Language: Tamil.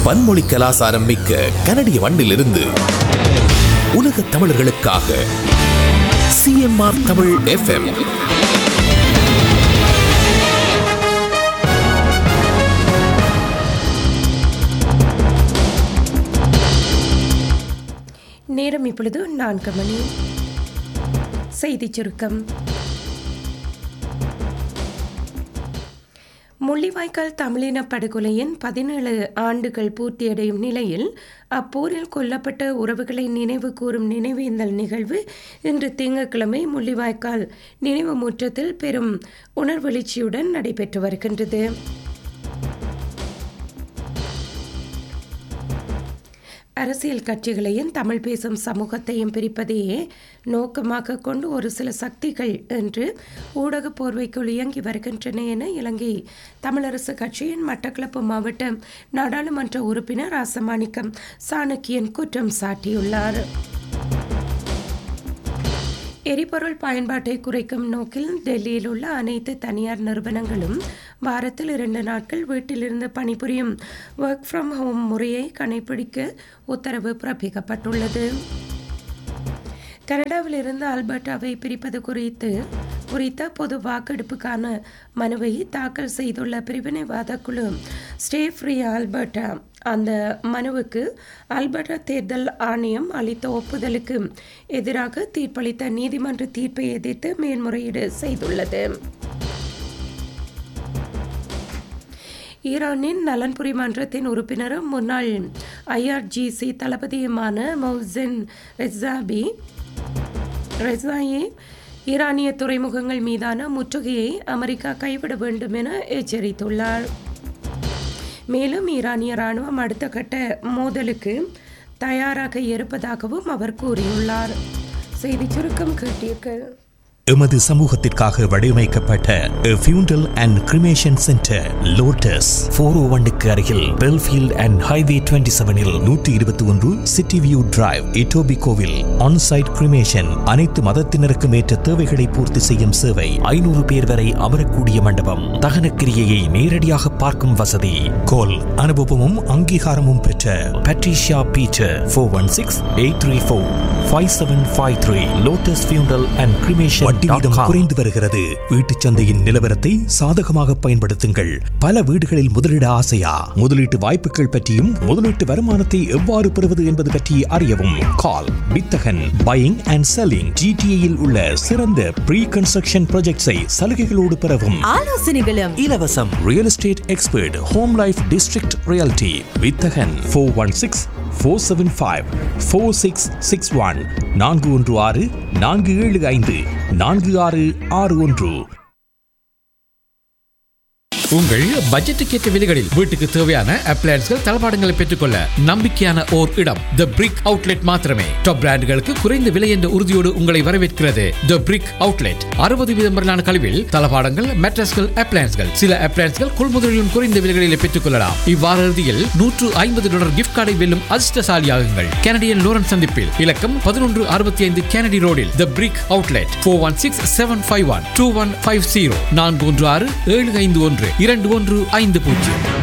பன்மொழி கலாசாரம் மிக்க கனடிய மண்ணிலிருந்து உலக தமிழர்களுக்காக சிஎம்ஆர் தமிழ் எஃப்எம் நேரம் இப்பொழுது நான்கு மணி செய்திச் சுருக்கம் முள்ளிவாய்க்கால் தமிழின படுகொலையின் பதினேழு ஆண்டுகள் பூர்த்தியடையும் நிலையில் அப்போரில் கொல்லப்பட்ட உறவுகளை நினைவு கூறும் நினைவேந்தல் நிகழ்வு இன்று திங்கட்கிழமை முள்ளிவாய்க்கால் நினைவு முற்றத்தில் பெரும் உணர்வெழுச்சியுடன் நடைபெற்று வருகின்றது அரசியல் கட்சிகளையும் தமிழ் பேசும் சமூகத்தையும் பிரிப்பதையே நோக்கமாக கொண்டு ஒரு சில சக்திகள் என்று ஊடக போர்வைக்குள் இயங்கி வருகின்றன என இலங்கை தமிழரசு கட்சியின் மட்டக்களப்பு மாவட்ட நாடாளுமன்ற உறுப்பினர் ராசமாணிக்கம் சாணக்கியன் குற்றம் சாட்டியுள்ளார் எரிபொருள் பயன்பாட்டை குறைக்கும் நோக்கில் டெல்லியில் உள்ள அனைத்து தனியார் நிறுவனங்களும் வாரத்தில் இரண்டு நாட்கள் வீட்டிலிருந்து பணிபுரியும் ஒர்க் ஃப்ரம் ஹோம் முறையை கடைபிடிக்க உத்தரவு பிறப்பிக்கப்பட்டுள்ளது கனடாவிலிருந்து அல்பர்டாவை பிரிப்பது குறித்து குறித்த பொது வாக்கெடுப்புக்கான மனுவை தாக்கல் செய்துள்ள பிரிவினைவாத குழு ஸ்டே ஃப்ரீ ஆல்பர்டா அந்த மனுவுக்கு அல்பர்டா தேர்தல் ஆணையம் அளித்த ஒப்புதலுக்கு எதிராக தீர்ப்பளித்த நீதிமன்ற தீர்ப்பை எதிர்த்து மேல்முறையீடு செய்துள்ளது ஈரானின் நலன்புரி மன்றத்தின் உறுப்பினரும் முன்னாள் ஐஆர்ஜிசி தளபதியுமான மௌசென் ரெசாபி ரெசாயே ஈரானிய துறைமுகங்கள் மீதான முற்றுகையை அமெரிக்கா கைவிட வேண்டும் என எச்சரித்துள்ளார் மேலும் ஈரானிய ராணுவம் அடுத்த கட்ட மோதலுக்கு தயாராக இருப்பதாகவும் அவர் கூறியுள்ளார் செய்திச் சுருக்கம் கேட்டீர்கள் எமது சமூகத்திற்காக வடிவமைக்கப்பட்ட funeral and cremation centre lotus four O ஒன்னுக்கு அருகில் பெல்ஃபீல்ட் அண்ட் ஹைவே டுவெண்ட்டி செவனில் நூற்றி இருபத்தி ஒன்று சிட்டி வியூ டிரைவ் இட்டோபி கோவில் ஆன்சைட் கிரிமேஷன் அனைத்து மதத்தினருக்கும் ஏற்ற தேவைகளை பூர்த்தி செய்யும் சேவை ஐநூறு பேர் வரை அமரக்கூடிய மண்டபம் தகனக்கிரியையை நேரடியாக பார்க்கும் வசதி கோல் அனுபவமும் அங்கீகாரமும் பெற்ற Patricia Peter four one six eight three four five seven five three lotus funeral and cremation வட்டி வீதம் குறைந்து வருகிறது வீட்டுச் சந்தையின் நிலவரத்தை சாதகமாக பயன்படுத்துங்கள் பல வீடுகளில் முதலீடு ஆசையா முதலீட்டு வாய்ப்புகள் பற்றியும் முதலீட்டு வருமானத்தை எவ்வாறு பெறுவது என்பது பற்றி அறியவும் கால் வித்தகன் பையிங் அண்ட் செல்லிங் ஜிடிஏயில் உள்ள சிறந்த ப்ரீ கன்ஸ்ட்ரக்ஷன் ப்ராஜெக்ட்ஸை சலுகைகளோடு பெறவும் ஆலோசனைகளும் இலவசம் real estate expert home life district reality வித்தகன் four one six four seven five four six six one நான்கு ஒன்று ஆறு நான்கு ஏழு ஐந்து நான்கு ஆறு ஆறு ஒன்று உங்கள் பட்ஜெட்டுக்கேற்ற விலைகளில் வீட்டுக்கு தேவையான அப்ளையன்ஸ்கள் தளபாடங்களை பெற்றுக்கொள்ள நம்பிக்கையான ஓர் இடம் த பிரிக் அவுட்லெட் மாத்திரமே டாப் பிராண்டுகளுக்கு குறைந்த விலை என்ற உறுதியோடு உங்களை வரவேற்கிறது த பிரிக் அவுட்லெட் அறுபது வீதம் வரையிலான கழிவில் தளபாடங்கள் மெட்ரஸ்கள் அப்ளையன்ஸ்கள் சில அப்ளையன்ஸ்கள் கொள்முதலிலும் குறைந்த விலைகளில் பெற்றுக்கொள்ளலாம் இவ்வார இறுதியில் நூற்று ஐம்பது டாலர் கிஃப்ட் கார்டை வெல்லும் அதிர்ஷ்டசாலியாகுங்கள் கனடியன் லோரன் சந்திப்பில் இலக்கம் பதினொன்று அறுபத்தி ஐந்து கெனடி ரோடில் the brick outlet four one six seven five one two one five zero நான்கு ஒன்று ஆறு ஏழு ஐந்து ஒன்று இரண்டு ஒன்று ஐந்து பூஜ்ஜியம்